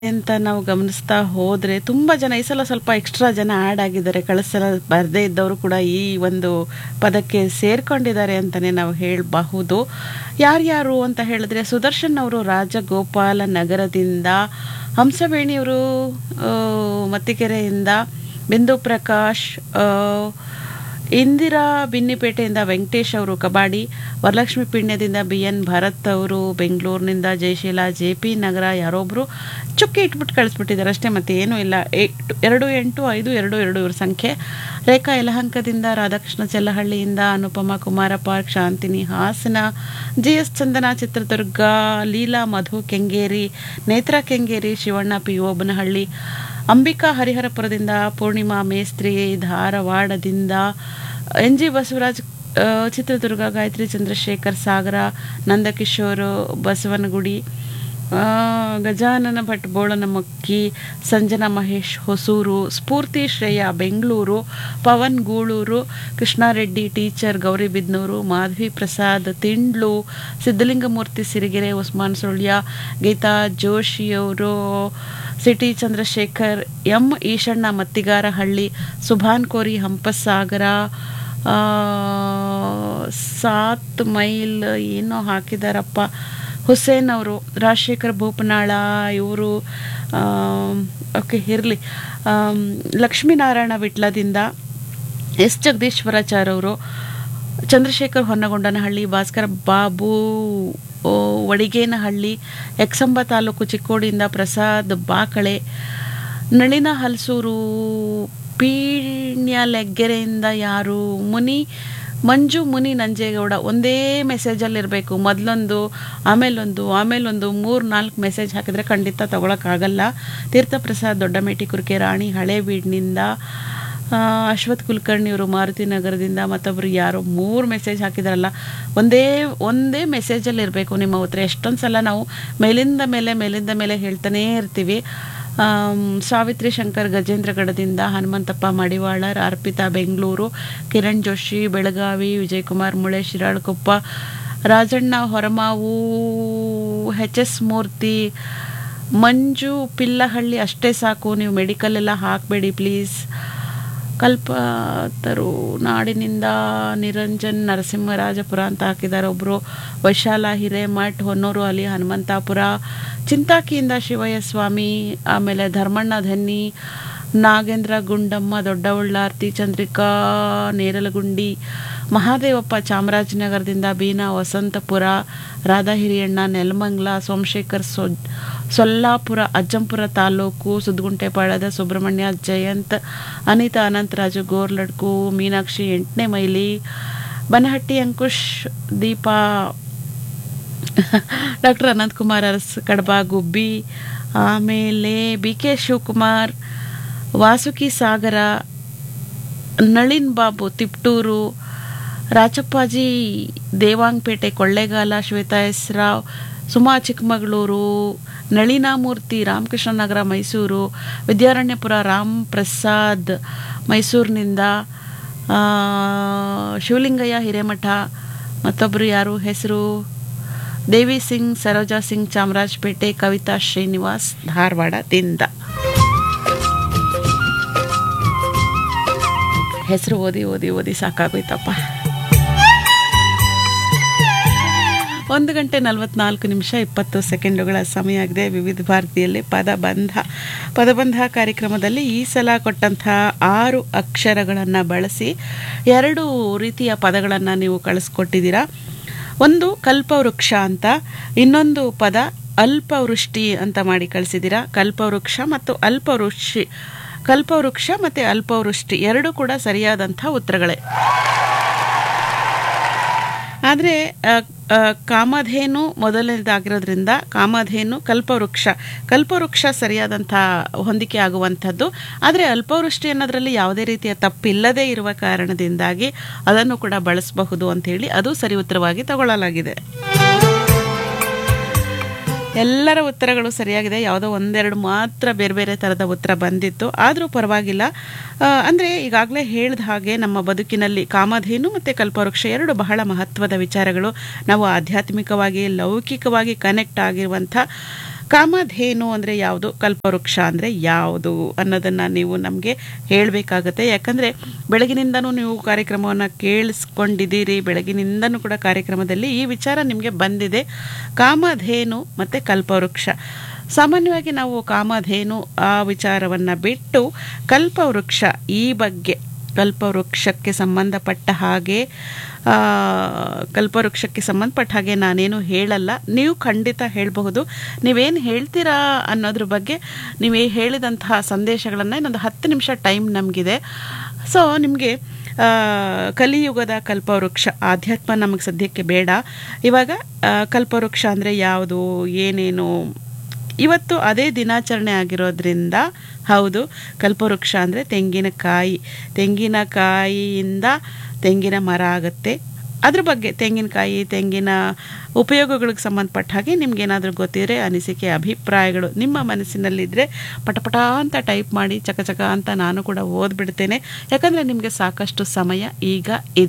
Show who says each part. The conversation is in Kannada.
Speaker 1: ಅಂತ ನಾವು ಗಮನಿಸ್ತಾ ಹೋದ್ರೆ ತುಂಬಾ ಜನ ಈ ಸಲ ಸ್ವಲ್ಪ ಎಕ್ಸ್ಟ್ರಾ ಜನ ಆ್ಯಡ್ ಆಗಿದ್ದಾರೆ ಕಳೆದ ಸಲ ಬರದೇ ಇದ್ದವರು ಕೂಡ ಈ ಒಂದು ಪದಕ್ಕೆ ಸೇರ್ಕೊಂಡಿದ್ದಾರೆ ಅಂತಾನೆ ನಾವು ಹೇಳಬಹುದು ಯಾರ್ಯಾರು ಅಂತ ಹೇಳಿದ್ರೆ ಸುದರ್ಶನ್ ಅವರು ರಾಜಗೋಪಾಲ ನಗರದಿಂದ ಹಂಸವೇಣಿಯವರು ಮತ್ತಿಕೆರೆಯಿಂದ ಬಿಂದು ಪ್ರಕಾಶ್ ಆ, ಇಂದಿರಾ ಬಿನ್ನಿಪೇಟೆಯಿಂದ ವೆಂಕಟೇಶ್ ಅವರು ಕಬಾಡಿ ವರಲಕ್ಷ್ಮಿ ಪಿಣ್ಯದಿಂದ ಬಿ ಎನ್ ಭರತ್ ಅವರು ಬೆಂಗಳೂರಿನಿಂದ ಜಯಶೀಲ ಜೆ ಪಿ ನಗರ ಯಾರೊಬ್ಬರು ಚುಕ್ಕಿ ಇಟ್ಬಿಟ್ಟು ಕಳಿಸ್ಬಿಟ್ಟಿದ್ದಾರೆ ಅಷ್ಟೇ ಮತ್ತೆ ಏನೂ ಇಲ್ಲ ಏಟ್ ಎರಡು ಎಂಟು ಐದು ಎರಡು ಎರಡು ಇವ್ರ ಸಂಖ್ಯೆ ರೇಖಾ ಯಲಹಂಕದಿಂದ ರಾಧಾಕೃಷ್ಣ ಚೆಲ್ಲಹಳ್ಳಿಯಿಂದ Anupama Kumara park Shantini Hassan G S Chandana Chitradurga Leela Madhu Kengeri Netra Kengeri Shivanna P Obanahalli Ambika ಹರಿಹರಪುರದಿಂದ ಪೂರ್ಣಿಮಾ ಮೇಸ್ತ್ರಿ ಧಾರವಾಡದಿಂದ ಎನ್ ಜಿ ಬಸವರಾಜ್ ಆ, ಚಿತ್ರದುರ್ಗ ಗಾಯತ್ರಿ ಚಂದ್ರಶೇಖರ್ ಸಾಗರ ನಂದಕಿಶೋರ್ ಬಸವನಗುಡಿ ಆ, ಗಜಾನನ ಭಟ್ ಬೋಳನಮಕ್ಕಿ ಸಂಜನಾ ಮಹೇಶ್ ಹೊಸೂರು ಸ್ಫೂರ್ತಿ ಶ್ರೇಯ ಬೆಂಗಳೂರು ಪವನ್ ಗೂಳೂರು ಕೃಷ್ಣಾರೆಡ್ಡಿ ಟೀಚರ್ ಗೌರಿಬಿದ್ನೂರು ಮಾಧವಿ ಪ್ರಸಾದ್ ತಿಂಡ್ಲು ಸಿದ್ಧಲಿಂಗಮೂರ್ತಿ ಸಿರಿಗೆರೆ ಉಸ್ಮಾನ್ ಸುಳ್ಯ ಗೀತಾ ಜೋಶಿಯವರು ಸಿಟಿ ಚಂದ್ರಶೇಖರ್ ಎಂ ಈಶಣ್ಣ ಮತ್ತಿಗಾರಹಳ್ಳಿ ಸುಭಾನ್ ಕೋರಿ ಹಂಪಸಾಗರ ಆ, ಸಾತ್ ಮೈಲ್ ಏನೋ ಹಾಕಿದಾರಪ್ಪ ಹುಸೇನ್ ಅವರು ರಾಜಶೇಖರ್ ಭೂಪನಾಳ ಇವರು ಓಕೆ ಇರಲಿ ಲಕ್ಷ್ಮೀನಾರಾಯಣ ವಿಟ್ಲದಿಂದ ಎಸ್ ಜಗದೀಶ್ವರಾಚಾರ್ಯ ಅವರು ಚಂದ್ರಶೇಖರ್ ಹೊನ್ನಗೊಂಡನಹಳ್ಳಿ ಭಾಸ್ಕರ್ ಬಾಬು ಓ, ವಡಿಗೇನಹಳ್ಳಿ ಎಕ್ಸಂಬ ತಾಲೂಕು ಚಿಕ್ಕೋಡಿಯಿಂದ ಪ್ರಸಾದ್ ಬಾಕಳೆ ನಳಿನ ಹಲಸೂರು ಪೀಣ್ಯಲೆಗ್ಗೆರೆಯಿಂದ ಯಾರು ಮುನಿ ಮಂಜು ಮುನಿ ನಂಜೇಗೌಡ ಒಂದೇ ಮೆಸೇಜಲ್ಲಿರಬೇಕು ಮೊದಲೊಂದು ಆಮೇಲೊಂದು ಆಮೇಲೊಂದು ಮೂರು ನಾಲ್ಕು ಮೆಸೇಜ್ ಹಾಕಿದರೆ ಖಂಡಿತ ತಗೊಳಕ್ಕಾಗಲ್ಲ ತೀರ್ಥಪ್ರಸಾದ್ ದೊಡ್ಡಮೇಟಿ ಕುರ್ಕೆ ರಾಣಿ ಹಳೇಬೀಡ್ನಿಂದ ಆ, ಅಶ್ವಥ್ ಕುಲಕರ್ಣಿಯವರು ಮಾರುತಿ ನಗರದಿಂದ ಮತ್ತೊಬ್ಬರು ಯಾರೋ ಮೂರು ಮೆಸೇಜ್ ಹಾಕಿದಾರಲ್ಲ ಒಂದೇ ಒಂದೇ ಮೆಸೇಜಲ್ಲಿ ಇರಬೇಕು ನಿಮ್ಮ ಉತ್ತರ ಎಷ್ಟೊಂದು ಸಲ ನಾವು ಮೇಲಿಂದ ಮೇಲೆ ಮೇಲಿಂದ ಮೇಲೆ ಹೇಳ್ತಾನೇ ಇರ್ತೀವಿ ಆಮ್, ಸಾವಿತ್ರಿ ಶಂಕರ್ ಗಜೇಂದ್ರಗಢದಿಂದ ಹನುಮಂತಪ್ಪ ಮಡಿವಾಳರ್ ಅರ್ಪಿತಾ ಬೆಂಗಳೂರು ಕಿರಣ್ ಜೋಶಿ ಬೆಳಗಾವಿ ವಿಜಯಕುಮಾರ್ ಮುಳೆ ಶಿರಾಳಕೊಪ್ಪ ರಾಜಣ್ಣ ಹೊರಮಾವು ಎಚ್ ಎಸ್ ಮೂರ್ತಿ ಮಂಜು ಪಿಲ್ಲಹಳ್ಳಿ ಅಷ್ಟೇ ಸಾಕು ನೀವು ಮೆಡಿಕಲ್ ಎಲ್ಲ ಹಾಕಬೇಡಿ ಪ್ಲೀಸ್ ಕಲ್ಪತರು ನಾಡಿನಿಂದ ನಿರಂಜನ್ ನರಸಿಂಹರಾಜಪುರ ಅಂತ ಹಾಕಿದ್ದಾರೆ ಒಬ್ಬರು ವೈಶಾಲ ಹಿರೇಮಠ್ ಹೊನ್ನೂರು ಅಲಿ ಹನುಮಂತಾಪುರ ಚಿಂತಾಕಿಯಿಂದ ಶಿವಯ್ಯ ಸ್ವಾಮಿ ಆಮೇಲೆ ಧರ್ಮಣ್ಣ ಧನ್ನಿ ನಾಗೇಂದ್ರ ಗುಂಡಮ್ಮ ದೊಡ್ಡಬಳ್ಳಾರ್ತಿ ಚಂದ್ರಿಕಾ ನೇರಲಗುಂಡಿ ಮಹಾದೇವಪ್ಪ ಚಾಮರಾಜನಗರದಿಂದ ಬೀನಾ ವಸಂತಪುರ ರಾಧಾ ಹಿರಿಯಣ್ಣ ನೆಲಮಂಗ್ಲ ಸೋಮಶೇಖರ್ ಸೊ ಸೊಲ್ಲಾಪುರ ಅಜ್ಜಂಪುರ ತಾಲೂಕು ಸುದ್ಗುಂಟೆಪಾಳ್ಯದ ಸುಬ್ರಹ್ಮಣ್ಯ ಜಯಂತ್ ಅನಿತಾ ಅನಂತರಾಜು ಗೋರ್ಲಡ್ಕು ಮೀನಾಕ್ಷಿ ಎಂಟನೇ ಮೈಲಿ ಬನಹಟ್ಟಿ ಅಂಕುಶ್ ದೀಪಾ ಡಾಕ್ಟರ್ ಅನಂತಕುಮಾರ್ ಅರಸ್ ಕಡಬ ಗುಬ್ಬಿ ಆಮೇಲೆ B K Shivakumar Vasuki Sagara Nalin Babu Tiptur Rachappaji Devangpete Kollegal Shwetha S Rao Suma Chikkamagaluru Nalinamurthy Ramakrishna Nagar Mysuru Vidyaranyapura Ram Prasad ಮೈಸೂರಿನಿಂದ ಆ, ಶಿವಲಿಂಗಯ್ಯ ಹಿರೇಮಠ ಮತ್ತೊಬ್ಬರು ಯಾರು ಹೆಸರು ದೇವಿ ಸಿಂಗ್ ಸರೋಜಾ ಸಿಂಗ್ ಚಾಮರಾಜಪೇಟೆ ಕವಿತಾ ಶ್ರೀನಿವಾಸ್ ಧಾರವಾಡದಿಂದ ಹೆಸರು ಓದಿ ಓದಿ ಓದಿ ಸಾಕಾಗೋಯ್ತಪ್ಪ ಒಂದು ಗಂಟೆ ನಲವತ್ನಾಲ್ಕು ನಿಮಿಷ ಇಪ್ಪತ್ತು ಸೆಕೆಂಡುಗಳ ಸಮಯ ಆಗಿದೆ ವಿವಿಧ ಭಾರತಿಯಲ್ಲಿ ಪದಬಂಧ ಪದಬಂಧ ಕಾರ್ಯಕ್ರಮದಲ್ಲಿ ಈ ಸಲ ಕೊಟ್ಟಂತಹ ಆರು ಅಕ್ಷರಗಳನ್ನು ಬಳಸಿ ಎರಡು ರೀತಿಯ ಪದಗಳನ್ನು ನೀವು ಕಳಿಸ್ಕೊಟ್ಟಿದ್ದೀರಾ ಒಂದು ಕಲ್ಪವೃಕ್ಷ ಅಂತ ಇನ್ನೊಂದು ಪದ ಅಲ್ಪವೃಷ್ಟಿ ಅಂತ ಮಾಡಿ ಕಳಿಸಿದ್ದೀರಾ ಕಲ್ಪವೃಕ್ಷ ಮತ್ತು ಅಲ್ಪವೃಷ್ಟಿ ಕಲ್ಪವೃಕ್ಷ ಮತ್ತು ಅಲ್ಪವೃಷ್ಟಿ ಎರಡೂ ಕೂಡ ಸರಿಯಾದಂಥ ಉತ್ತರಗಳೇ ಆದರೆ ಕಾಮಧೇನು ಮೊದಲನೇದಾಗಿರೋದ್ರಿಂದ ಕಾಮಧೇನು ಕಲ್ಪವೃಕ್ಷ ಕಲ್ಪವೃಕ್ಷ ಸರಿಯಾದಂಥ ಹೊಂದಿಕೆ ಆಗುವಂಥದ್ದು ಆದರೆ ಅಲ್ಪವೃಷ್ಟಿ ಅನ್ನೋದರಲ್ಲಿ ಯಾವುದೇ ರೀತಿಯ ತಪ್ಪಿಲ್ಲದೇ ಇರುವ ಕಾರಣದಿಂದಾಗಿ ಅದನ್ನು ಕೂಡ ಬಳಸಬಹುದು ಅಂಥೇಳಿ ಅದು ಸರಿ ಉತ್ತರವಾಗಿ ತಗೊಳ್ಳಲಾಗಿದೆ ಎಲ್ಲರ ಉತ್ತರಗಳು ಸರಿಯಾಗಿದೆ ಯಾವುದೋ ಒಂದೆರಡು ಮಾತ್ರ ಬೇರೆ ಬೇರೆ ಥರದ ಉತ್ತರ ಬಂದಿತ್ತು ಆದರೂ ಪರವಾಗಿಲ್ಲ ಆ, ಅಂದರೆ ಈಗಾಗಲೇ ಹೇಳಿದ ಹಾಗೆ ನಮ್ಮ ಬದುಕಿನಲ್ಲಿ ಕಾಮಧೇನು ಮತ್ತು ಕಲ್ಪವೃಕ್ಷ ಎರಡು ಬಹಳ ಮಹತ್ವದ ವಿಚಾರಗಳು ನಾವು ಆಧ್ಯಾತ್ಮಿಕವಾಗಿ ಲೌಕಿಕವಾಗಿ ಕನೆಕ್ಟ್ ಆಗಿರುವಂಥ ಕಾಮಧೇನು ಅಂದರೆ ಯಾವುದು ಕಲ್ಪವೃಕ್ಷ ಅಂದರೆ ಯಾವುದು ಅನ್ನೋದನ್ನು ನೀವು ನಮಗೆ ಹೇಳಬೇಕಾಗತ್ತೆ ಯಾಕಂದರೆ ಬೆಳಗಿನಿಂದನೂ ನೀವು ಕಾರ್ಯಕ್ರಮವನ್ನು ಕೇಳಿಸ್ಕೊಂಡಿದ್ದೀರಿ ಬೆಳಗಿನಿಂದನೂ ಕೂಡ ಕಾರ್ಯಕ್ರಮದಲ್ಲಿ ಈ ವಿಚಾರ ನಿಮಗೆ ಬಂದಿದೆ ಕಾಮಧೇನು ಮತ್ತು ಕಲ್ಪವೃಕ್ಷ ಸಾಮಾನ್ಯವಾಗಿ ನಾವು ಕಾಮಧೇನು ಆ ವಿಚಾರವನ್ನು ಬಿಟ್ಟು ಕಲ್ಪವೃಕ್ಷ ಈ ಬಗ್ಗೆ ಕಲ್ಪವೃಕ್ಷಕ್ಕೆ ಸಂಬಂಧಪಟ್ಟ ಹಾಗೆ ಆ, ಕಲ್ಪವೃಕ್ಷಕ್ಕೆ ಸಂಬಂಧಪಟ್ಟ ಹಾಗೆ ನಾನೇನು ಹೇಳಲ್ಲ ನೀವು ಖಂಡಿತ ಹೇಳಬಹುದು ನೀವೇನು ಹೇಳ್ತೀರಾ ಅನ್ನೋದ್ರ ಬಗ್ಗೆ ನೀವು ಹೇಳಿದಂತಹ ಸಂದೇಶಗಳನ್ನು ಇನ್ನೊಂದು ಹತ್ತು ನಿಮಿಷ ಟೈಮ್ ನಮಗಿದೆ ಸೊ ನಿಮಗೆ ಕಲಿಯುಗದ ಕಲ್ಪವೃಕ್ಷ ಆಧ್ಯಾತ್ಮ ನಮಗೆ ಸದ್ಯಕ್ಕೆ ಬೇಡ ಇವಾಗ ಆ, ಕಲ್ಪವೃಕ್ಷ ಅಂದರೆ ಯಾವುದು ಏನೇನು ಇವತ್ತು ಅದೇ ದಿನಾಚರಣೆ ಆಗಿರೋದ್ರಿಂದ ಹೌದು ಕಲ್ಪವೃಕ್ಷ ಅಂದರೆ ತೆಂಗಿನಕಾಯಿ ತೆಂಗಿನಕಾಯಿಯಿಂದ ತೆಂಗಿನ ಮರ ಆಗುತ್ತೆ ಅದ್ರ ಬಗ್ಗೆ ತೆಂಗಿನಕಾಯಿ ತೆಂಗಿನ ಉಪಯೋಗಗಳಿಗೆ ಸಂಬಂಧಪಟ್ಟ ಹಾಗೆ ನಿಮ್ಗೇನಾದರೂ ಗೊತ್ತಿದ್ರೆ ಅನಿಸಿಕೆ ಅಭಿಪ್ರಾಯಗಳು ನಿಮ್ಮ ಮನಸ್ಸಿನಲ್ಲಿದ್ದರೆ ಪಟಪಟ ಅಂತ ಟೈಪ್ ಮಾಡಿ ಚಕ ಚಕ ಅಂತ ನಾನು ಕೂಡ ಓದ್ಬಿಡ್ತೇನೆ ಯಾಕಂದರೆ ನಿಮಗೆ ಸಾಕಷ್ಟು ಸಮಯ ಈಗ ಇದೆ